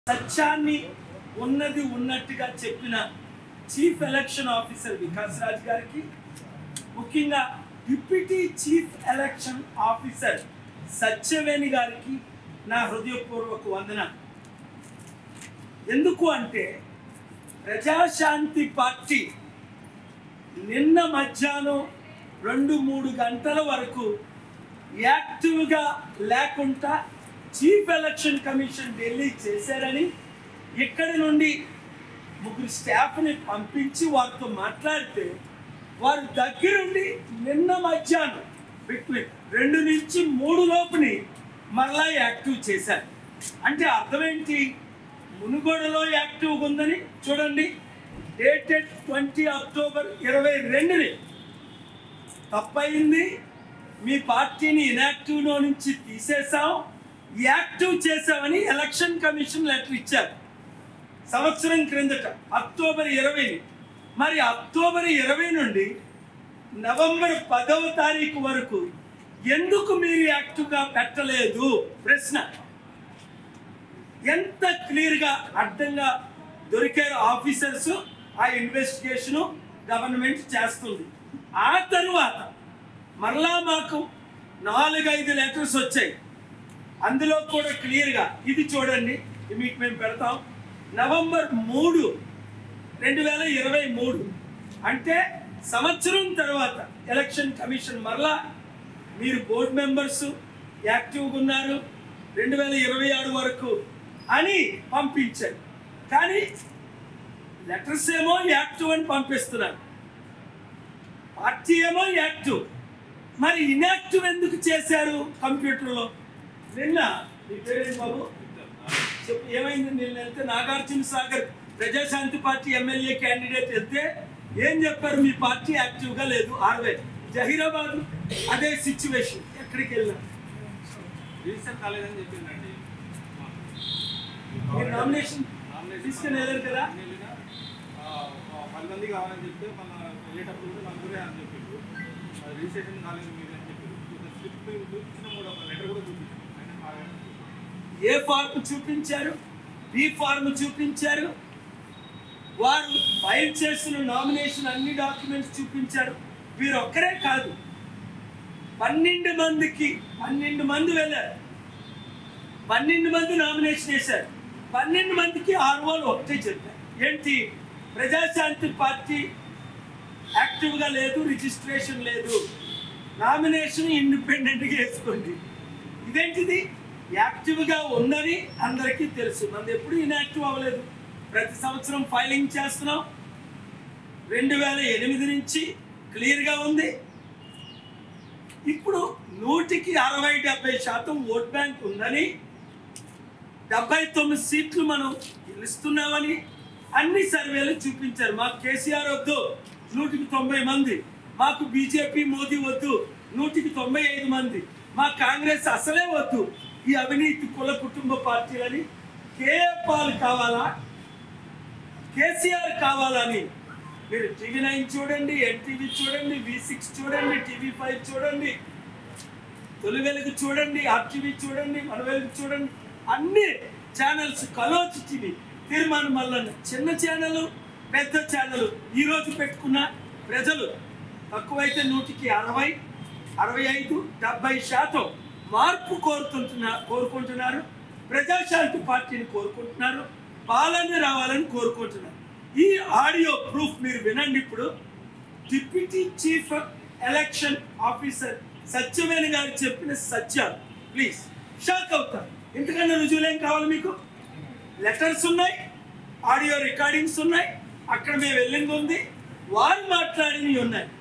సత్యాన్ని ఉన్నది ఉన్నట్టుగా చెప్పిన chief election officer Vikas Raj గారికి ముఖ్యంగా deputy chief election officer Satyavani గారికి నా హృదయపూర్వక వందన ఎందుకు అంటే ప్రజాశాంతి పార్టీ నిన్న మధ్యాహ్నం రెండు మూడు గంటల వరకు యాక్టివ్గా లేకుండా చీఫ్ ఎలక్షన్ కమిషన్ ఢిల్లీ చేశారని ఇక్కడి నుండి ముగ్గురు స్టాఫ్ని పంపించి వారితో మాట్లాడితే వారు దగ్గరుండి నిన్న మధ్యాహ్నం బిట్వీన్ రెండు నుంచి మూడు లోపుని మరలా యాక్టివ్ చేశారు అంటే అర్థం ఏంటి మునుగోడలో యాక్టివ్గా ఉందని చూడండి డేటెడ్ ట్వంటీ అక్టోబర్ ఇరవై రెండుని తప్పయింది మీ పార్టీని ఇనాక్టివ్లో నుంచి తీసేసాం యాక్టివ్ చేసామని ఎలక్షన్ కమిషన్ లెటర్ ఇచ్చారు సంవత్సరం క్రిందట అక్టోబర్ ఇరవైని మరి అక్టోబర్ ఇరవై నుండి నవంబర్ పదవ తారీఖు వరకు ఎందుకు మీరు యాక్టివ్గా పెట్టలేదు ప్రశ్న ఎంత క్లియర్గా అర్థంగా దొరికారు ఆఫీసర్స్ ఆ ఇన్వెస్టిగేషన్ గవర్నమెంట్ చేస్తుంది ఆ తరువాత మరలా మాకు నాలుగైదు లెటర్స్ వచ్చాయి అందులో కూడా క్లియర్గా ఇది చూడండి ఇది మీకు మేము పెడతాం నవంబర్ మూడు రెండు వేల ఇరవై మూడు అంటే సంవత్సరం తర్వాత ఎలక్షన్ కమిషన్ మరలా మీరు బోర్డు మెంబర్స్ యాక్టివ్గా ఉన్నారు రెండు వేల ఇరవై ఆరు వరకు అని పంపించారు కానీ లెటర్స్ ఏమో యాక్టివ్ అని పంపిస్తున్నారు పార్టీ ఏమో యాక్టివ్ మరి ఇన్యాక్టివ్ ఎందుకు చేశారు కంప్యూటర్లో నిన్న మీ పేరేంటి బాబు చెప్పు ఏమైంది నిన్న వెళ్తే Nagarjuna Sagar Prajashanti party MLA candidate వెళ్తే ఏం చెప్పారు మీ పార్టీ యాక్టివ్గా లేదు ఆర్వే జహీరాబాద్ అదే సిచ్యువేషన్ ఎక్కడికి వెళ్ళారు రిజిస్టర్ కాలేదని చెప్పిందండి మీరు నామినేషన్ తీసుకుని వెళ్ళారు కదా వెళ్ళినా, ఆ, ఆ, పది మంది కావాలని చెప్తే మన వెళ్ళేటప్పుడు కూడా నలుగురే అని చెప్పిండు ఆ, రిజిస్ట్రేషన్ కాలేదు మీరు అని చెప్పిండు స్లిప్ చూపించిన కూడా ఒక లెటర్ కూడా చూపించాను ఆయన కాలేదు. ఏ ఫార్మ్ చూపించారు బి ఫార్మ్ చూపించారు వారు ఫైల్ చేసిన నామినేషన్ అన్ని డాక్యుమెంట్స్ చూపించారు వీరు ఒక్కరే కాదు పన్నెండు మందికి పన్నెండు మంది వెళ్ళారు పన్నెండు మంది నామినేషన్ వేశారు పన్నెండు మందికి ఆర్వోలు ఒకటే చెప్పారు ఏంటి ప్రజాశాంతి పార్టీ యాక్టివ్గా లేదు రిజిస్ట్రేషన్ లేదు నామినేషన్ ఇండిపెండెంట్గా వేసుకోండి ఇదేంటిది యాక్టివ్గా ఉందని అందరికీ తెలుసు మనది ఎప్పుడు ఇన్యాక్టివ్ అవ్వలేదు ప్రతి సంవత్సరం ఫైలింగ్ చేస్తున్నాం రెండు వేల ఎనిమిది నుంచి క్లియర్గా ఉంది ఇప్పుడు నూటికి అరవై డెబ్బై శాతం ఓట్ బ్యాంక్ ఉందని డెబ్బై తొమ్మిది సీట్లు మనం గెలుస్తున్నామని అన్ని సర్వేలు చూపించారు మాకు కేసీఆర్ వద్దు నూటికి తొంభై మంది మాకు బీజేపీ మోదీ వద్దు నూటికి తొంభై ఐదు మంది మా కాంగ్రెస్ అసలే వద్దు ఈ అవినీతి కుల కుటుంబ పార్టీలని కేఏ పాల్ కావాలా కేసీఆర్ కావాలని మీరు టీవీ నైన్ చూడండి ఎన్టీవీ చూడండి వి సిక్స్ చూడండి టీవీ ఫైవ్ చూడండి తొలి వెలుగు చూడండి ఆర్టీవీ చూడండి మన వెలుగు చూడండి అన్ని ఛానల్స్ కలోచి టీవీ తీర్మానం మల్లన్న చిన్న ఛానల్ పెద్ద ఛానల్ ఈ రోజు పెట్టుకున్న ప్రజలు తక్కువైతే నూటికి అరవై అరవై ఐదు డెబ్బై శాతం మార్పు కోరుకుంటున్నా కోరుకుంటున్నారు ప్రజాశాంతి పార్టీని కోరుకుంటున్నారు పాలన రావాలని కోరుకుంటున్నారు ఈ ఆడియో ప్రూఫ్ మీరు వినండి ఇప్పుడు deputy chief election officer Satyavani గారు చెప్పిన సత్యాలు ప్లీజ్ షాక్ అవుతారు ఎందుకన్నా రుజువులేం కావాలి మీకు లెటర్స్ ఉన్నాయి ఆడియో రికార్డింగ్స్ ఉన్నాయి అక్కడ మేము వెళ్ళింది ఉంది వారు మాట్లాడినవి ఉన్నాయి